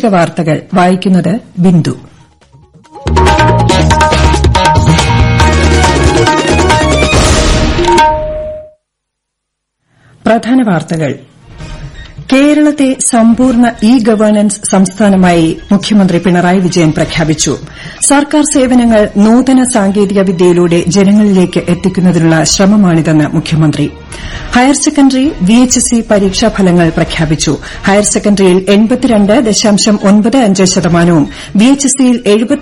പ്രാദേശിക വാർത്തകൾ വായിക്കുന്നത് ബിന്ദു പ്രധാന വാർത്തകൾ കേരളത്തെ സമ്പൂർണ്ണ ഇ ഗവേണൻസ് സംസ്ഥാനമായി മുഖ്യമന്ത്രി പിണറായി വിജയൻ പ്രഖ്യാപിച്ചു സർക്കാർ സേവനങ്ങൾ നൂതന സാങ്കേതിക വിദ്യയിലൂടെ ജനങ്ങളിലേക്ക് എത്തിക്കുന്നതിനുള്ള ശ്രമമാണിതെന്ന് മുഖ്യമന്ത്രി ഹയർ സെക്കൻഡറി വിഎച്ച്എസ്സി പരീക്ഷാഫലങ്ങൾ പ്രഖ്യാപിച്ചു ഹയർ സെക്കൻഡറിയിൽ ശതമാനവും വിഎച്ച്എസ്സിയിൽ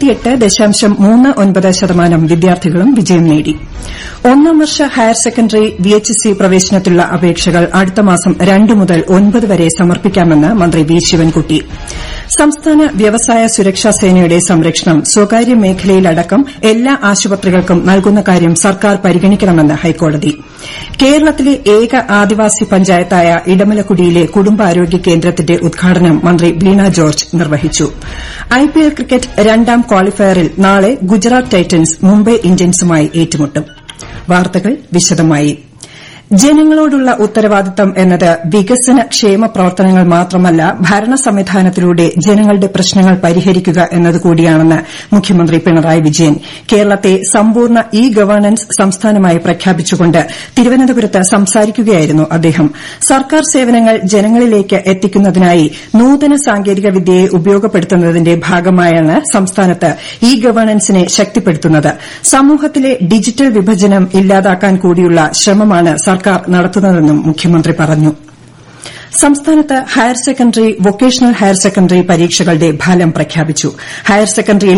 ശതമാനം വിദ്യാർത്ഥികളും വിജയം നേടി ഒന്നാം വർഷ ഹയർ സെക്കൻഡറി വിഎച്ച്എസ്സി പ്രവേശനത്തിനുള്ള അപേക്ഷകൾ അടുത്ത മാസം രണ്ട് മുതൽ ഒൻപത് വരെ സമർപ്പിക്കാമെന്ന് മന്ത്രി വി ശിവൻകുട്ടി സംസ്ഥാന വ്യവസായ സുരക്ഷാ സേനയുടെ സംരക്ഷണം സ്വകാര്യ മേഖലയിലടക്കം എല്ലാ ആശുപത്രികൾക്കും നൽകുന്ന കാര്യം സർക്കാർ പരിഗണിക്കണമെന്ന് ഹൈക്കോടതി കേരളത്തിലെ ഏക ആദിവാസി പഞ്ചായത്തായ ഇടമലക്കുടിയിലെ കുടുംബാരോഗ്യ കേന്ദ്രത്തിന്റെ ഉദ്ഘാടനം മന്ത്രി വീണ ജോർജ് നിർവഹിച്ചു ഐപിഎൽ ക്രിക്കറ്റ് രണ്ടാം ക്വാളിഫയറിൽ നാളെ ഗുജറാത്ത് ടൈറ്റൻസ് മുംബൈ ഇന്ത്യൻസുമായി ഏറ്റുമുട്ടും വാർത്തകൾ വിശദമായി ജനങ്ങളോടുള്ള ഉത്തരവാദിത്തം എന്നത് വികസന ക്ഷേമ പ്രവർത്തനങ്ങൾ മാത്രമല്ല ഭരണ സംവിധാനത്തിലൂടെ ജനങ്ങളുടെ പ്രശ്നങ്ങൾ പരിഹരിക്കുക എന്നതുകൂടിയാണെന്ന് മുഖ്യമന്ത്രി പിണറായി വിജയൻ കേരളത്തെ സമ്പൂർണ്ണ ഇ ഗവേണൻസ് സംസ്ഥാനമായി പ്രഖ്യാപിച്ചുകൊണ്ട് തിരുവനന്തപുരത്ത് സംസാരിക്കുകയായിരുന്നു അദ്ദേഹം സർക്കാർ സേവനങ്ങൾ ജനങ്ങളിലേക്ക് എത്തിക്കുന്നതിനായി നൂതന സാങ്കേതിക വിദ്യയെ ഉപയോഗപ്പെടുത്തുന്നതിന്റെ ഭാഗമായാണ് സംസ്ഥാനത്ത് ഇ ഗവേണൻസിനെ ശക്തിപ്പെടുത്തുന്നത് സമൂഹത്തിലെ ഡിജിറ്റൽ വിഭജനം ഇല്ലാതാക്കാൻ കൂടിയുള്ള ശ്രമമാണ് സർക്കാർ നടത്തുന്നതെന്നും മുഖ്യമന്ത്രി പറഞ്ഞു സംസ്ഥാനത്ത് higher secondary vocational higher secondary പരീക്ഷകളുടെ ഫലം പ്രഖ്യാപിച്ചു ഹയർ സെക്കൻഡറിയിൽ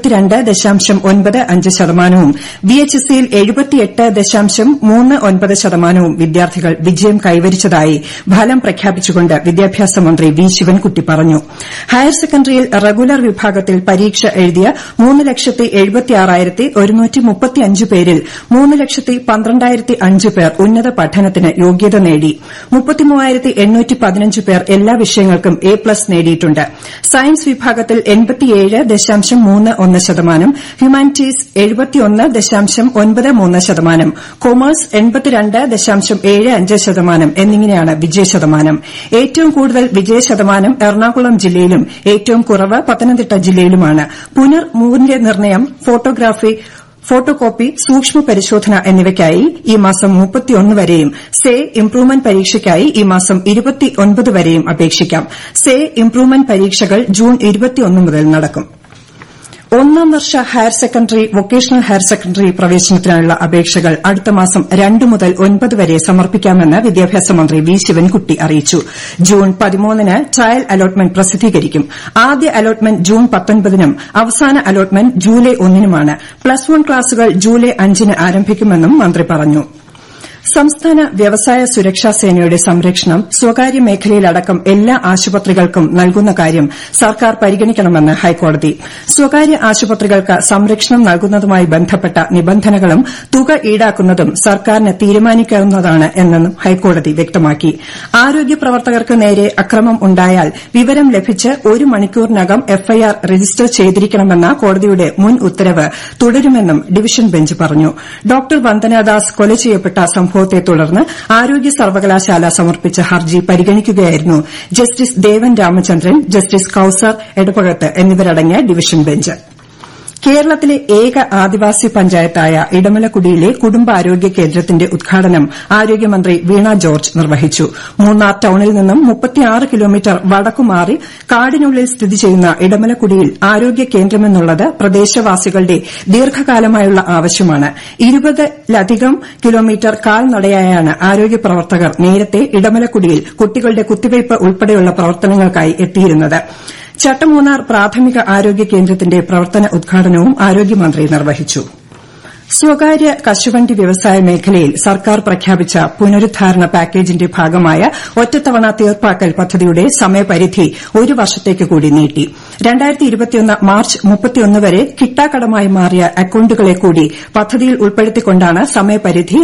ശതമാനവും വിഎച്ച്എസ്സിയിൽ ശതമാനവും വിദ്യാർത്ഥികൾ വിജയം കൈവരിച്ചതായി ഫലം പ്രഖ്യാപിച്ചുകൊണ്ട് വിദ്യാഭ്യാസ മന്ത്രി വി ശിവൻകുട്ടി പറഞ്ഞു ഹയർ സെക്കൻഡറിയിൽ റെഗുലർ വിഭാഗത്തിൽ പരീക്ഷ എഴുതിയ മൂന്ന് ലക്ഷത്തി എഴുപത്തിയാറായിരത്തി ഒരുന്നൂറ്റി മുപ്പത്തിയഞ്ച് പേരിൽ മൂന്ന് ലക്ഷത്തി പന്ത്രണ്ടായിരത്തി അഞ്ച് പേർ ഉന്നത പഠനത്തിന് യോഗ്യത നേടി മുപ്പത്തിമൂവായിരത്തി എണ്ണൂറ്റി പതിനഞ്ച് പേർ എല്ലാ വിഷയങ്ങൾക്കും എ പ്ലസ് നേടിയിട്ടുണ്ട് സയൻസ് വിഭാഗത്തിൽ എൺപത്തിയേഴ് ദശാംശം മൂന്ന് ഒന്ന് ശതമാനം ഹ്യൂമാനിറ്റീസ് എഴുപത്തിയൊന്ന് ദശാംശം ഒൻപത് മൂന്ന് ശതമാനം കൊമേഴ്സ് എൺപത്തിരണ്ട് ദശാംശം ഏഴ് അഞ്ച് ശതമാനം എന്നിങ്ങനെയാണ് വിജയശതമാനം ഏറ്റവും കൂടുതൽ വിജയശതമാനം എറണാകുളം ജില്ലയിലും ഏറ്റവും കുറവ് പത്തനംതിട്ട ജില്ലയിലുമാണ് പുനർ മൂല്യനിർണ്ണയം ഫോട്ടോഗ്രാഫി ഫോട്ടോകോപ്പി സൂക്ഷ്മ പരിശോധന എന്നിവയ്ക്കായി ഈ മാസം വരെയും സേ ഇംപ്രൂവ്മെന്റ് പരീക്ഷയ്ക്കായി ഈ മാസം വരെയും അപേക്ഷിക്കാം സേ ഇംപ്രൂവ്മെന്റ് പരീക്ഷകൾ ജൂൺ മുതൽ നടക്കും ഒന്നാം വർഷ higher secondary vocational higher secondary പ്രവേശനത്തിനായുള്ള അപേക്ഷകൾ അടുത്ത മാസം രണ്ട് മുതൽ ഒൻപത് വരെ സമർപ്പിക്കാമെന്ന് വിദ്യാഭ്യാസ മന്ത്രി വി ശിവൻകുട്ടി അറിയിച്ചു ജൂൺ പതിമൂന്നിന് ട്രയൽ അലോട്ട്മെന്റ് പ്രസിദ്ധീകരിക്കും ആദ്യ അലോട്ട്മെന്റ് ജൂൺ പത്തൊൻപതിനും അവസാന അലോട്ട്മെന്റ് ജൂലൈ ഒന്നിനുമാണ് പ്ലസ് വൺ ക്ലാസുകൾ ജൂലൈ അഞ്ചിന് ആരംഭിക്കുമെന്നും മന്ത്രി പറഞ്ഞു സംസ്ഥാന വ്യവസായ സുരക്ഷാ സേനയുടെ സംരക്ഷണം സ്വകാര്യ മേഖലയിലടക്കം എല്ലാ ആശുപത്രികൾക്കും നൽകുന്ന കാര്യം സർക്കാർ പരിഗണിക്കണമെന്ന് ഹൈക്കോടതി സ്വകാര്യ ആശുപത്രികൾക്ക് സംരക്ഷണം നൽകുന്നതുമായി ബന്ധപ്പെട്ട നിബന്ധനകളും തുക ഈടാക്കുന്നതും സർക്കാരിന് തീരുമാനിക്കാവുന്നതാണ് എന്നും ഹൈക്കോടതി വ്യക്തമാക്കി ആരോഗ്യ പ്രവർത്തകർക്ക് നേരെ അക്രമം ഉണ്ടായാൽ വിവരം ലഭിച്ച് ഒരു മണിക്കൂറിനകം എഫ്ഐആർ രജിസ്റ്റർ ചെയ്തിരിക്കണമെന്ന കോടതിയുടെ മുൻ ഉത്തരവ് തുടരുമെന്നും ഡിവിഷൻ ബെഞ്ച് പറഞ്ഞു ഡോക്ടർ വന്ദനാദാസ് കൊല ചെയ്യപ്പെട്ട സംഭവത്തെ തുടർന്ന് ആരോഗ്യ സർവകലാശാല സമർപ്പിച്ച ഹർജി പരിഗണിക്കുകയായിരുന്നു ജസ്റ്റിസ് ദേവൻ രാമചന്ദ്രൻ ജസ്റ്റിസ് കൌസർ എടപ്പകത്ത് എന്നിവരടങ്ങിയ ഡിവിഷൻ ബെഞ്ച് കേരളത്തിലെ ഏക ആദിവാസി പഞ്ചായത്തായ ഇടമലക്കുടിയിലെ കുടുംബാരോഗ്യ കേന്ദ്രത്തിന്റെ ഉദ്ഘാടനം ആരോഗ്യമന്ത്രി വീണ ജോർജ് നിർവഹിച്ചു മൂന്നാർ ടൌണിൽ നിന്നും കിലോമീറ്റർ വടക്കുമാറി കാടിനുള്ളിൽ സ്ഥിതി ചെയ്യുന്ന ഇടമലക്കുടിയിൽ ആരോഗ്യ കേന്ദ്രമെന്നുള്ളത് പ്രദേശവാസികളുടെ ദീർഘകാലമായുള്ള ആവശ്യമാണ് ഇരുപതിലധികം കിലോമീറ്റർ കാൽനടയായാണ് ആരോഗ്യ പ്രവർത്തകർ നേരത്തെ ഇടമലക്കുടിയിൽ കുട്ടികളുടെ കുത്തിവയ്പ് ഉൾപ്പെടെയുള്ള പ്രവർത്തനങ്ങൾക്കായി എത്തിയിരുന്നത് ചട്ടമൂന്നാർ പ്രാഥമിക ആരോഗ്യ കേന്ദ്രത്തിന്റെ പ്രവർത്തന ഉദ്ഘാടനവും ആരോഗ്യമന്ത്രി നിർവഹിച്ചു സ്വകാര്യ കശുവണ്ടി വ്യവസായ മേഖലയിൽ സർക്കാർ പ്രഖ്യാപിച്ച പുനരുദ്ധാരണ പാക്കേജിന്റെ ഭാഗമായ ഒറ്റത്തവണ തീർപ്പാക്കൽ പദ്ധതിയുടെ സമയപരിധി ഒരു വർഷത്തേക്ക് കൂടി നീട്ടി മാർച്ച് വരെ കിട്ടാക്കടമായി മാറിയ അക്കൌണ്ടുകളെ കൂടി പദ്ധതിയിൽ ഉൾപ്പെടുത്തിക്കൊണ്ടാണ് സമയപരിധി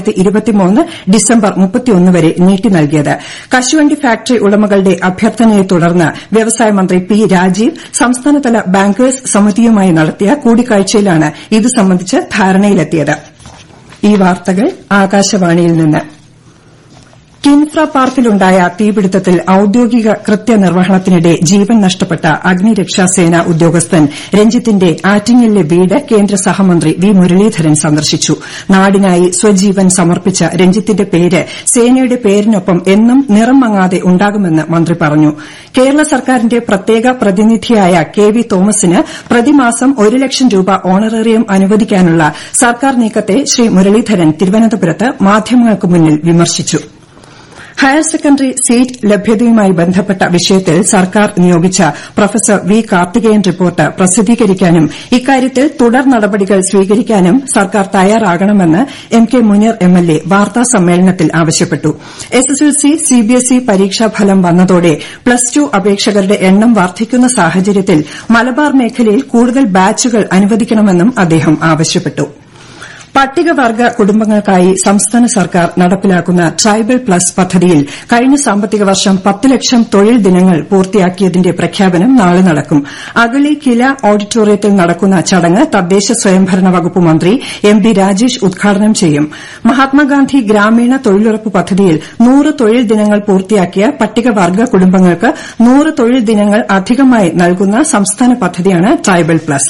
ഡിസംബർ വരെ നീട്ടി നൽകിയത് കശുവണ്ടി ഫാക്ടറി ഉടമകളുടെ അഭ്യർത്ഥനയെ തുടർന്ന് വ്യവസായ മന്ത്രി പി രാജീവ് സംസ്ഥാനതല ബാങ്കേഴ്സ് സമിതിയുമായി നടത്തിയ കൂടിക്കാഴ്ചയിലാണ് ഇതു സംബന്ധിച്ച് ധാരണ ധാരണയിലെത്തിയത് ഈ വാർത്തകൾ ആകാശവാണിയിൽ നിന്ന് കിൻഫ്ര പാർക്കിലുണ്ടായ തീപിടുത്തത്തിൽ ഔദ്യോഗിക കൃത്യനിർവഹണത്തിനിടെ ജീവൻ നഷ്ടപ്പെട്ട അഗ്നിരക്ഷാസേന ഉദ്യോഗസ്ഥൻ രഞ്ജിത്തിന്റെ ആറ്റിങ്ങലിലെ വീട് കേന്ദ്ര സഹമന്ത്രി വി മുരളീധരൻ സന്ദർശിച്ചു നാടിനായി സ്വജീവൻ സമർപ്പിച്ച രഞ്ജിത്തിന്റെ പേര് സേനയുടെ പേരിനൊപ്പം എന്നും നിറം മങ്ങാതെ ഉണ്ടാകുമെന്ന് മന്ത്രി പറഞ്ഞു കേരള സർക്കാരിന്റെ പ്രത്യേക പ്രതിനിധിയായ കെ വി തോമസിന് പ്രതിമാസം ഒരു ലക്ഷം രൂപ ഓണറേറിയം അനുവദിക്കാനുള്ള സർക്കാർ നീക്കത്തെ ശ്രീ മുരളീധരൻ തിരുവനന്തപുരത്ത് മാധ്യമങ്ങൾക്ക് മുന്നിൽ വിമർശിച്ചു ഹയർ സെക്കൻഡറി സീറ്റ് ലഭ്യതയുമായി ബന്ധപ്പെട്ട വിഷയത്തിൽ സർക്കാർ നിയോഗിച്ച പ്രൊഫസർ വി കാർത്തികേയൻ റിപ്പോർട്ട് പ്രസിദ്ധീകരിക്കാനും ഇക്കാര്യത്തിൽ തുടർ നടപടികൾ സ്വീകരിക്കാനും സർക്കാർ തയ്യാറാകണമെന്ന് എം കെ മുനീർ എംഎൽഎ വാർത്താസമ്മേളനത്തിൽ ആവശ്യപ്പെട്ടു എസ്എസ്എൽസി സിബിഎസ്ഇ പരീക്ഷാഫലം വന്നതോടെ പ്ലസ് ടു അപേക്ഷകരുടെ എണ്ണം വർദ്ധിക്കുന്ന സാഹചര്യത്തിൽ മലബാർ മേഖലയിൽ കൂടുതൽ ബാച്ചുകൾ അനുവദിക്കണമെന്നും അദ്ദേഹം ആവശ്യപ്പെട്ടു പട്ടികവർഗ കുടുംബങ്ങൾക്കായി സംസ്ഥാന സർക്കാർ നടപ്പിലാക്കുന്ന ട്രൈബൽ പ്ലസ് പദ്ധതിയിൽ കഴിഞ്ഞ സാമ്പത്തിക വർഷം പത്ത് ലക്ഷം തൊഴിൽ ദിനങ്ങൾ പൂർത്തിയാക്കിയതിന്റെ പ്രഖ്യാപനം നാളെ നടക്കും അഗളി കില ഓഡിറ്റോറിയത്തിൽ നടക്കുന്ന ചടങ്ങ് തദ്ദേശ സ്വയംഭരണ വകുപ്പ് മന്ത്രി എം ബി രാജേഷ് ഉദ്ഘാടനം ചെയ്യും മഹാത്മാഗാന്ധി ഗ്രാമീണ തൊഴിലുറപ്പ് പദ്ധതിയിൽ നൂറ് തൊഴിൽ ദിനങ്ങൾ പൂർത്തിയാക്കിയ പട്ടികവർഗ കുടുംബങ്ങൾക്ക് നൂറ് തൊഴിൽ ദിനങ്ങൾ അധികമായി നൽകുന്ന സംസ്ഥാന പദ്ധതിയാണ് ട്രൈബൽ പ്ലസ്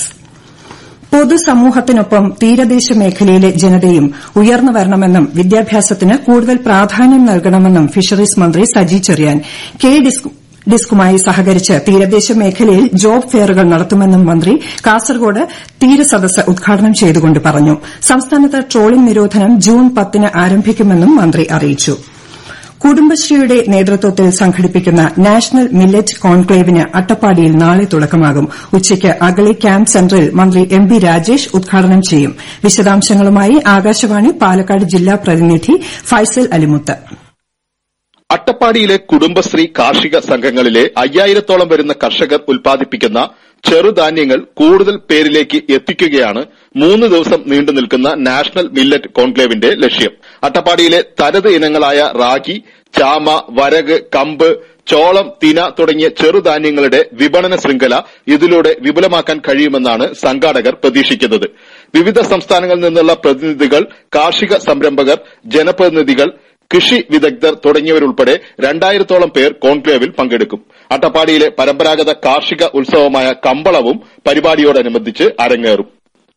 പൊതുസമൂഹത്തിനൊപ്പം തീരദേശ മേഖലയിലെ ജനതയും ഉയർന്നു വരണമെന്നും വിദ്യാഭ്യാസത്തിന് കൂടുതൽ പ്രാധാന്യം നൽകണമെന്നും ഫിഷറീസ് മന്ത്രി സജി ചെറിയാൻ കെ ഡിസ്കുമായി സഹകരിച്ച് തീരദേശ മേഖലയിൽ ജോബ് ഫെയറുകൾ നടത്തുമെന്നും മന്ത്രി കാസർകോട് തീരസദസ് ഉദ്ഘാടനം ചെയ്തുകൊണ്ട് പറഞ്ഞു സംസ്ഥാനത്ത് ട്രോളിംഗ് നിരോധനം ജൂൺ പത്തിന് ആരംഭിക്കുമെന്നും മന്ത്രി അറിയിച്ചു കുടുംബശ്രീയുടെ നേതൃത്വത്തിൽ സംഘടിപ്പിക്കുന്ന നാഷണൽ മില്ലറ്റ് കോൺക്ലേവിന് അട്ടപ്പാടിയിൽ നാളെ തുടക്കമാകും ഉച്ചയ്ക്ക് അഗളി ക്യാമ്പ് സെന്ററിൽ മന്ത്രി എം ബി രാജേഷ് ഉദ്ഘാടനം ചെയ്യും വിശദാംശങ്ങളുമായി ആകാശവാണി പാലക്കാട് ജില്ലാ പ്രതിനിധി ഫൈസൽ അലിമുത്ത് അട്ടപ്പാടിയിലെ കുടുംബശ്രീ കാർഷിക സംഘങ്ങളിലെ അയ്യായിരത്തോളം വരുന്ന കർഷകർ ഉൽപ്പാദിപ്പിക്കുന്ന ചെറുധാന്യങ്ങൾ കൂടുതൽ പേരിലേക്ക് എത്തിക്കുകയാണ് മൂന്ന് ദിവസം നീണ്ടു നിൽക്കുന്ന നാഷണൽ മില്ലറ്റ് കോൺക്ലേവിന്റെ ലക്ഷ്യം അട്ടപ്പാടിയിലെ തനത് ഇനങ്ങളായ റാഗി ചാമ വരക് കമ്പ് ചോളം തിന തുടങ്ങിയ ചെറുധാന്യങ്ങളുടെ വിപണന ശൃംഖല ഇതിലൂടെ വിപുലമാക്കാൻ കഴിയുമെന്നാണ് സംഘാടകർ പ്രതീക്ഷിക്കുന്നത് വിവിധ സംസ്ഥാനങ്ങളിൽ നിന്നുള്ള പ്രതിനിധികൾ കാർഷിക സംരംഭകർ ജനപ്രതിനിധികൾ കൃഷി വിദഗ്ധർ തുടങ്ങിയവരുൾപ്പെടെ രണ്ടായിരത്തോളം പേർ കോൺക്ലേവിൽ പങ്കെടുക്കും അട്ടപ്പാടിയിലെ പരമ്പരാഗത കാർഷിക ഉത്സവമായ കമ്പളവും പരിപാടിയോടനുബന്ധിച്ച് അരങ്ങേറും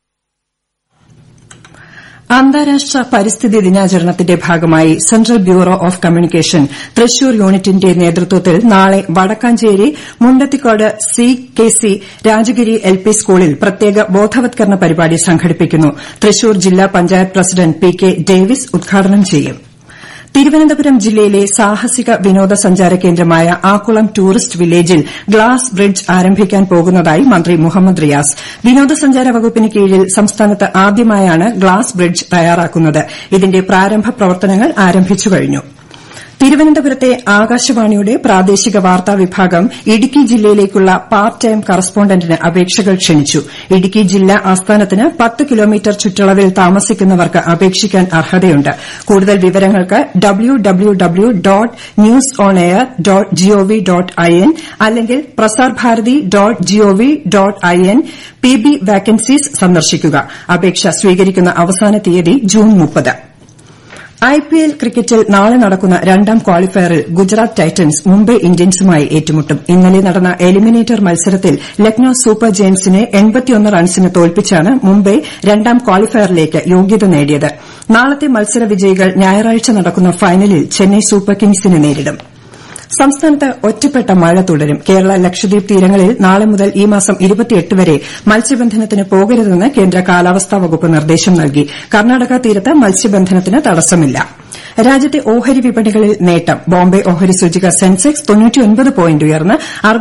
അന്താരാഷ്ട്ര പരിസ്ഥിതി ദിനാചരണത്തിന്റെ ഭാഗമായി central bureau of communication Thrissur യൂണിറ്റിന്റെ നേതൃത്വത്തിൽ നാളെ Vadakkanchery Mundathikode C K C Rajagiri L P സ്കൂളിൽ പ്രത്യേക ബോധവത്കരണ പരിപാടി സംഘടിപ്പിക്കുന്നു തൃശൂർ ജില്ലാ panchayat president P K Davis ഉദ്ഘാടനം ചെയ്യും തിരുവനന്തപുരം ജില്ലയിലെ സാഹസിക വിനോദസഞ്ചാര കേന്ദ്രമായ ആക്കുളം ടൂറിസ്റ്റ് വില്ലേജിൽ ഗ്ലാസ് ബ്രിഡ്ജ് ആരംഭിക്കാൻ പോകുന്നതായി മന്ത്രി മുഹമ്മദ് റിയാസ് വിനോദസഞ്ചാര വകുപ്പിന് കീഴിൽ സംസ്ഥാനത്ത് ആദ്യമായാണ് ഗ്ലാസ് ബ്രിഡ്ജ് തയ്യാറാക്കുന്നത് ഇതിന്റെ പ്രാരംഭ പ്രവർത്തനങ്ങൾ ആരംഭിച്ചുകഴിഞ്ഞു തിരുവനന്തപുരത്തെ ആകാശവാണിയുടെ പ്രാദേശിക വാർത്താ വിഭാഗം ഇടുക്കി ജില്ലയിലേക്കുള്ള പാർട്ട് ടൈം കറസ്പോണ്ടന്റിന് അപേക്ഷകൾ ക്ഷണിച്ചു ഇടുക്കി ജില്ലാ ആസ്ഥാനത്തിന് പത്ത് കിലോമീറ്റർ ചുറ്റളവിൽ താമസിക്കുന്നവർക്ക് അപേക്ഷിക്കാൻ അർഹതയുണ്ട് കൂടുതൽ വിവരങ്ങൾക്ക് W W W dot news on air dot G O V dot I N അല്ലെങ്കിൽ Prasar Bharati dot G O V dot I N P B vacancies സന്ദർശിക്കുക അപേക്ഷ സ്വീകരിക്കുന്ന അവസാന തീയതി ജൂൺ മുപ്പത് ഐപിഎൽ ക്രിക്കറ്റിൽ നാളെ നടക്കുന്ന രണ്ടാം ക്വാളിഫയറിൽ ഗുജറാത്ത് ടൈറ്റൻസ് മുംബൈ ഇന്ത്യൻസുമായി ഏറ്റുമുട്ടും ഇന്നലെ നടന്ന എലിമിനേറ്റർ മത്സരത്തിൽ ലക്നൌ സൂപ്പർ ജയന്റ്സിനെ റൺസിന് തോൽപ്പിച്ചാണ് മുംബൈ രണ്ടാം ക്വാളിഫയറിലേക്ക് യോഗ്യത നേടിയത് നാളത്തെ മത്സര വിജയികൾ ഞായറാഴ്ച നടക്കുന്ന ഫൈനലിൽ ചെന്നൈ സൂപ്പർ കിങ്സിനെ നേരിടും സംസ്ഥാനത്ത് ഒറ്റപ്പെട്ട മഴ തുടരും കേരള ലക്ഷദ്വീപ് തീരങ്ങളിൽ നാളെ മുതൽ ഈ മാസം വരെ മത്സ്യബന്ധനത്തിന് പോകരുതെന്ന് കേന്ദ്ര കാലാവസ്ഥാ വകുപ്പ് നിർദ്ദേശം നൽകി കർണാടക തീരത്ത് മത്സ്യബന്ധനത്തിന് തടസ്സമില്ല രാജ്യത്തെ ഓഹരി വിപണികളിൽ നേട്ടം ബോംബെ ഓഹരി സൂചിക സെൻസെക്സ് പോയിന്റ് ഉയർന്ന്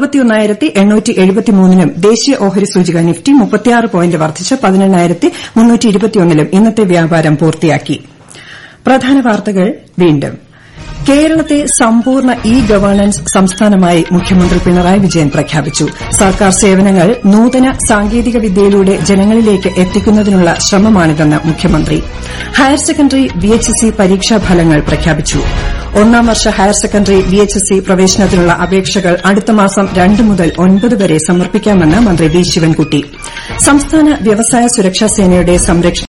നും ദേശീയ ഓഹരി സൂചിക നിഫ്റ്റി പോയിന്റ് വർദ്ധിച്ച് ലും ഇന്നത്തെ വ്യാപാരം പൂർത്തിയാക്കി പ്രധാന വാർത്തകൾ വീണ്ടും കേരളത്തെ സമ്പൂർണ്ണ ഇ ഗവേണൻസ് സംസ്ഥാനമായി മുഖ്യമന്ത്രി പിണറായി വിജയൻ പ്രഖ്യാപിച്ചു സർക്കാർ സേവനങ്ങൾ നൂതന സാങ്കേതിക വിദ്യയിലൂടെ ജനങ്ങളിലേക്ക് എത്തിക്കുന്നതിനുള്ള ശ്രമമാണിതെന്ന് മുഖ്യമന്ത്രി ഹയർ സെക്കൻഡറി വിഎച്ച്എസ്സി പരീക്ഷാ ഫലങ്ങൾ പ്രഖ്യാപിച്ചു ഒന്നാം വർഷ ഹയർ സെക്കൻഡറി വിഎച്ച്എസ്സി പ്രവേശനത്തിനുള്ള അപേക്ഷകൾ അടുത്ത മാസം രണ്ട് മുതൽ ഒൻപത് വരെ സമർപ്പിക്കാമെന്ന് മന്ത്രി വി ശിവൻകുട്ടി സംസ്ഥാന വ്യവസായ സുരക്ഷാ സേനയുടെ സംരക്ഷണ